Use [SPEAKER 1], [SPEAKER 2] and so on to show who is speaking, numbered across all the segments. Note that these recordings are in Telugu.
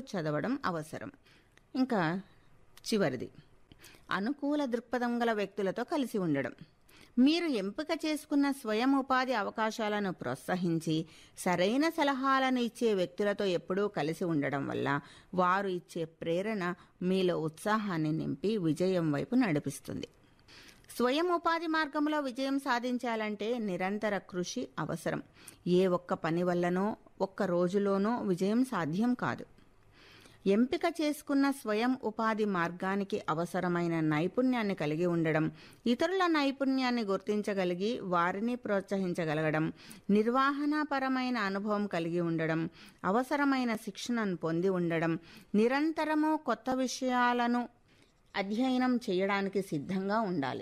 [SPEAKER 1] చదవడం అవసరం ఇంకా చివరిది అనుకూల దృక్పథం గల వ్యక్తులతో కలిసి ఉండడం మీరు ఎంపిక చేసుకున్న స్వయం ఉపాధి అవకాశాలను ప్రోత్సహించి సరైన సలహాలను ఇచ్చే వ్యక్తులతో ఎప్పుడూ కలిసి ఉండడం వల్ల వారు ఇచ్చే ప్రేరణ మీలో ఉత్సాహాన్ని నింపి విజయం వైపు నడిపిస్తుంది స్వయం ఉపాధి మార్గంలో విజయం సాధించాలంటే నిరంతర కృషి అవసరం ఏ ఒక్క పని వల్లనో ఒక్క రోజులోనో విజయం సాధ్యం కాదు ఎంపిక చేసుకున్న స్వయం ఉపాధి మార్గానికి అవసరమైన నైపుణ్యాన్ని కలిగి ఉండడం ఇతరుల నైపుణ్యాన్ని గుర్తించగలిగి వారిని ప్రోత్సహించగలగడం నిర్వహణాపరమైన అనుభవం కలిగి ఉండడం అవసరమైన శిక్షణను పొంది ఉండడం నిరంతరము కొత్త విషయాలను అధ్యయనం చేయడానికి సిద్ధంగా ఉండాలి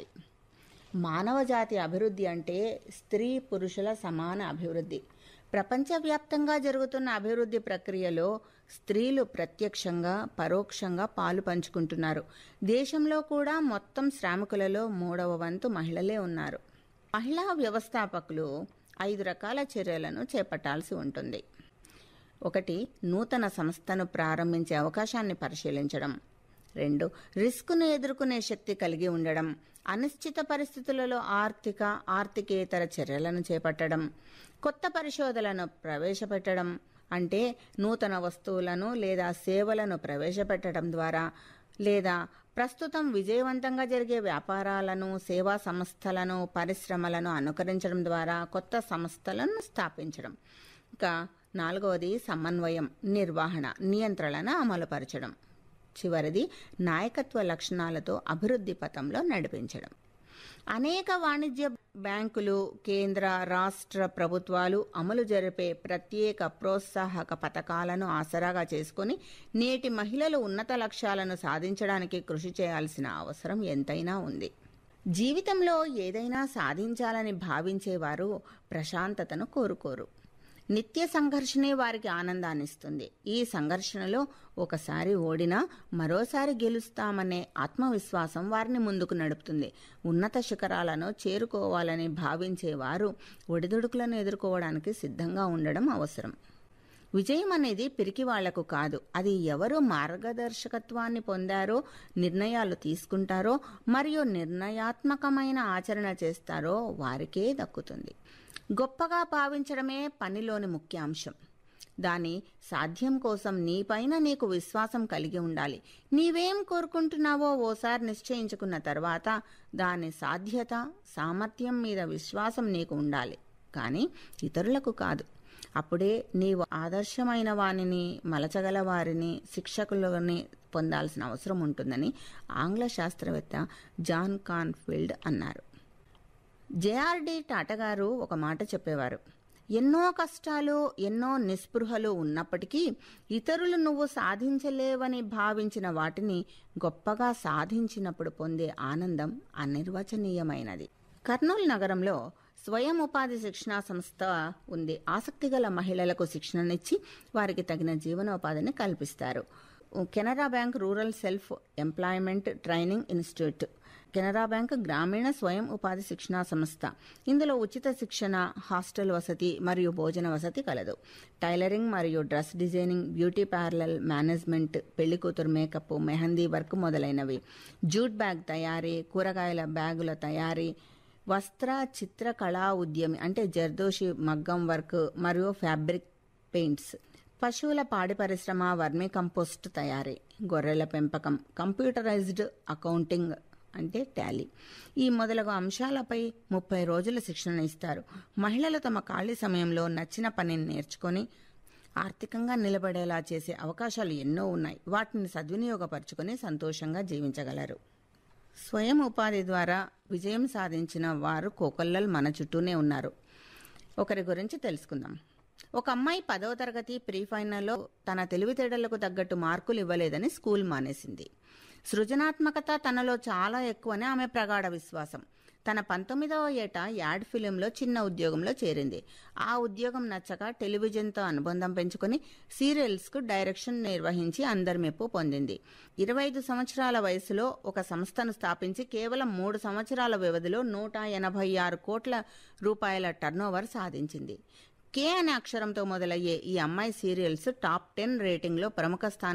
[SPEAKER 1] మానవ జాతి అభివృద్ధి అంటే స్త్రీ పురుషుల సమాన అభివృద్ధి ప్రపంచవ్యాప్తంగా జరుగుతున్న అభివృద్ధి ప్రక్రియలో స్త్రీలు ప్రత్యక్షంగా పరోక్షంగా పాలు పంచుకుంటున్నారు దేశంలో కూడా మొత్తం శ్రామికులలో మూడవ వంతు మహిళలే ఉన్నారు మహిళా వ్యవస్థాపకులు ఐదు రకాల చర్యలను చేపట్టాల్సి ఉంటుంది ఒకటి నూతన సంస్థను ప్రారంభించే అవకాశాన్ని పరిశీలించడం రెండు రిస్క్ను ఎదుర్కొనే శక్తి కలిగి ఉండడం అనిశ్చిత పరిస్థితులలో ఆర్థిక ఆర్థికేతర చర్యలను చేపట్టడం కొత్త పరిశోధనలను ప్రవేశపెట్టడం అంటే నూతన వస్తువులను లేదా సేవలను ప్రవేశపెట్టడం ద్వారా లేదా ప్రస్తుతం విజయవంతంగా జరిగే వ్యాపారాలను సేవా సంస్థలను పరిశ్రమలను అనుకరించడం ద్వారా కొత్త సంస్థలను స్థాపించడం ఇంకా నాలుగవది సమన్వయం నిర్వహణ నియంత్రణను అమలుపరచడం చివరిది నాయకత్వ లక్షణాలతో అభివృద్ధి పథంలో నడిపించడం అనేక వాణిజ్య బ్యాంకులు కేంద్ర రాష్ట్ర ప్రభుత్వాలు అమలు జరిపే ప్రత్యేక ప్రోత్సాహక పథకాలను ఆసరాగా చేసుకుని నేటి మహిళలు ఉన్నత లక్ష్యాలను సాధించడానికి కృషి చేయాల్సిన అవసరం ఎంతైనా ఉంది జీవితంలో ఏదైనా సాధించాలని భావించేవారు ప్రశాంతతను కోరుకోరు నిత్య సంఘర్షణే వారికి ఆనందాన్ని ఇస్తుంది ఈ సంఘర్షణలో ఒకసారి ఓడినా మరోసారి గెలుస్తామనే ఆత్మవిశ్వాసం వారిని ముందుకు నడుపుతుంది ఉన్నత శిఖరాలను చేరుకోవాలని భావించేవారు ఒడిదుడుకులను ఎదుర్కోవడానికి సిద్ధంగా ఉండడం అవసరం విజయం అనేది పిరికి వాళ్లకు కాదు అది ఎవరు మార్గదర్శకత్వాన్ని పొందారో నిర్ణయాలు తీసుకుంటారో మరియు నిర్ణయాత్మకమైన ఆచరణ చేస్తారో వారికే దక్కుతుంది గొప్పగా భావించడమే పనిలోని ముఖ్య అంశం దాని సాధ్యం కోసం నీపైన నీకు విశ్వాసం కలిగి ఉండాలి నీవేం కోరుకుంటున్నావో ఓసారి నిశ్చయించుకున్న తర్వాత దాని సాధ్యత సామర్థ్యం మీద విశ్వాసం నీకు ఉండాలి కానీ ఇతరులకు కాదు అప్పుడే నీవు ఆదర్శమైన వానిని మలచగల వారిని శిక్షకులని పొందాల్సిన అవసరం ఉంటుందని ఆంగ్ల శాస్త్రవేత్త జాన్ కాన్ఫీల్డ్ అన్నారు జేఆర్డి టాటా గారు ఒక మాట చెప్పేవారు ఎన్నో కష్టాలు ఎన్నో నిస్పృహలు ఉన్నప్పటికీ ఇతరులు నువ్వు సాధించలేవని భావించిన వాటిని గొప్పగా సాధించినప్పుడు పొందే ఆనందం అనిర్వచనీయమైనది కర్నూలు నగరంలో స్వయం ఉపాధి శిక్షణా సంస్థ ఉంది ఆసక్తిగల మహిళలకు శిక్షణనిచ్చి వారికి తగిన జీవనోపాధిని కల్పిస్తారు Canara bank rural self employment training institute Canara bank గ్రామీణ స్వయం ఉపాధి శిక్షణా సంస్థ ఇందులో ఉచిత శిక్షణ హాస్టల్ వసతి మరియు భోజన వసతి కలదు టైలరింగ్ మరియు dress designing beauty parlour management పెళ్లి కూతురు మేకప్ మెహందీ వర్క్ మొదలైనవి జూట్ బ్యాగ్ తయారీ కూరగాయల బ్యాగుల తయారీ వస్త్ర చిత్ర కళా ఉద్యమి అంటే జర్దోషి మగ్గం వర్క్ మరియు ఫ్యాబ్రిక్ పెయింట్స్ పశువుల పాడి పరిశ్రమ వర్మీ కంపోస్ట్ తయారీ గొర్రెల పెంపకం కంప్యూటరైజ్డ్ అకౌంటింగ్ అంటే టాలీ ఈ మొదలగు అంశాలపై ముప్పై రోజుల శిక్షణ ఇస్తారు మహిళలు తమ ఖాళీ సమయంలో నచ్చిన పనిని నేర్చుకొని ఆర్థికంగా నిలబడేలా చేసే అవకాశాలు ఎన్నో ఉన్నాయి వాటిని సద్వినియోగపరుచుకొని సంతోషంగా జీవించగలరు స్వయం ఉపాధి ద్వారా విజయం సాధించిన వారు కోకొల్లలు మన చుట్టూనే ఉన్నారు ఒకరి గురించి తెలుసుకుందాం ఒక అమ్మాయి పదవ తరగతి ప్రీ ఫైనల్లో తన తెలివితేటలకు తగ్గట్టు మార్కులు ఇవ్వలేదని స్కూల్ మానేసింది సృజనాత్మకత తనలో చాలా ఎక్కువని ఆమె ప్రగాఢ విశ్వాసం తన పంతొమ్మిదవ ఏట యాడ్ ఫిలింలో చిన్న ఉద్యోగంలో చేరింది ఆ ఉద్యోగం నచ్చక టెలివిజన్తో అనుబంధం పెంచుకొని సీరియల్స్కు డైరెక్షన్ నిర్వహించి అందరి మెప్పు పొందింది ఇరవై ఐదు సంవత్సరాల వయసులో ఒక సంస్థను స్థాపించి కేవలం మూడు సంవత్సరాల వ్యవధిలో నూట ఎనభై ఆరు కోట్ల రూపాయల టర్నోవర్ సాధించింది కే అనే అక్షరంతో మొదలయ్యే ఈ అమ్మాయి సీరియల్స్ టాప్ టెన్ రేటింగ్లో ప్రముఖ స్థానం